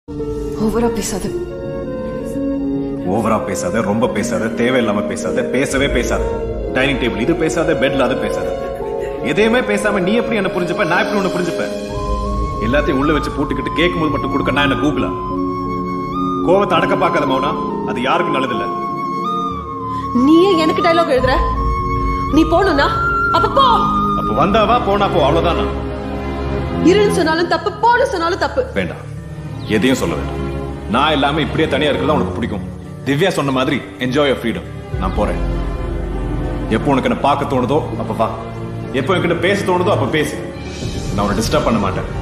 ஓவரா பேசாத ஓவரா பேசாத ரொம்ப பேசாத தேவையில்லாம பேசாத பேசவே பேசாத டைனிங் டேபிள் இது பேசாத பெட்ல அது பேசாத எதையுமே பேசாம நீ எப்படி என்ன புரிஞ்சுப்ப நான் எப்படி உன்னை புரிஞ்சுப்பேன் எல்லாத்தையும் உள்ள வச்சு பூட்டிக்கிட்டு கேட்கும்போது மட்டும் கொடுக்க நான் என்ன கூகுளா கோவத்தை அடக்க பார்க்காத மௌனா அது யாருக்கும் நல்லதில்ல நீயே எனக்கு டைலாக் எழுதுற நீ போகணும்னா அப்ப போ அப்ப வந்தாவா போனா போ அவ்வளவுதானா இருன்னு சொன்னாலும் தப்பு போன சொன்னாலும் தப்பு வேண்டாம் எதையும் சொல்ல வேண்டாம் நான் இல்லாம இப்படியே தனியா இருக்கிறதா உனக்கு பிடிக்கும் திவ்யா சொன்ன மாதிரி என்ஜாய் யர் ஃப்ரீடம் நான் போறேன் எப்போ உனக்கு என்ன பார்க்க தோணுதோ அப்ப வா எப்போ என்கிட்ட பேச தோணுதோ அப்ப பேசு நான் உன்னை டிஸ்டர்ப் பண்ண மாட்டேன்